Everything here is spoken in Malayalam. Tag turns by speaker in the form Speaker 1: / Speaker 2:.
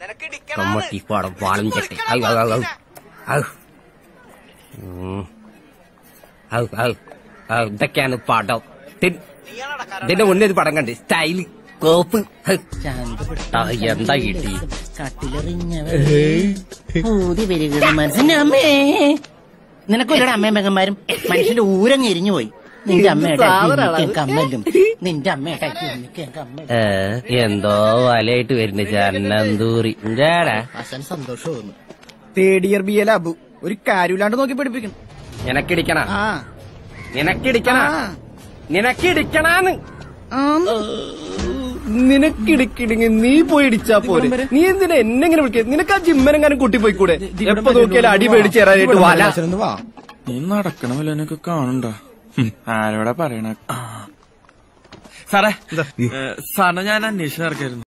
Speaker 1: കമ്മട്ടി പാടം പാലം ചെട്ടി ഔ, ഔ, ഔ, ഔ. ഔ. ഉം. ഔ, ഔ, ഔ, ഇതൊക്കെയാണ് പടം തി- ഇതിന്റെ മുന്നേ ഒരു പടം കണ്ട് സ്റ്റൈല് കോപ്പ് ഹ്. ആ, എന്താ കിട്ടി
Speaker 2: ഊതി വരിക മനസ്സിന്റെ അമ്മേ നിനക്കൊല്ലടെ അമ്മയും പെങ്ങന്മാരും മനുഷ്യന്റെ ഊരങ്ങ് എരിഞ്ഞു പോയി നിന്റെ അമ്മയുടെ കമ്മലും നിന്റെ അമ്മയുടെ കമ്മലും
Speaker 1: ഏ, എന്തോ വലയായിട്ട് വരുന്ന ചന്നന്തൂറി എന്താടാ
Speaker 2: അസൽ സന്തോഷവും
Speaker 3: third year B A Abu ഒരു കാര്യമില്ലാണ്ട് നോക്കി പഠിപ്പിക്കണം
Speaker 1: നിനക്കിടിക്കണ
Speaker 3: ആ
Speaker 1: നിനക്കിടിക്കണ
Speaker 3: ആ.
Speaker 1: നിനക്കിടിക്കണാന്ന്
Speaker 3: ആന്ന്.
Speaker 1: നിനക്കിടിക്കിടിങ്ങി നീ പോയി ഇടിച്ചാ പോരെ നീ എന്തിനാ എന്നെ ഇങ്ങനെ വിളിക്കുക നിനക്ക് ആ ജിമ്മനെങ്ങാനും കൂട്ടി പോയിക്കൂടെ എപ്പോ നോക്കിയാലും അടി പേടിച്ച് തരാനായിട്ട് വല
Speaker 3: വാ
Speaker 4: നീ നടക്കണ വല്ലനൊക്കെ കാണണ്ട ആരോടാ പറയണ സാറേ ഏ, സാറിനെ ഞാൻ അന്വേഷിച്ച് നടക്കായിരുന്നു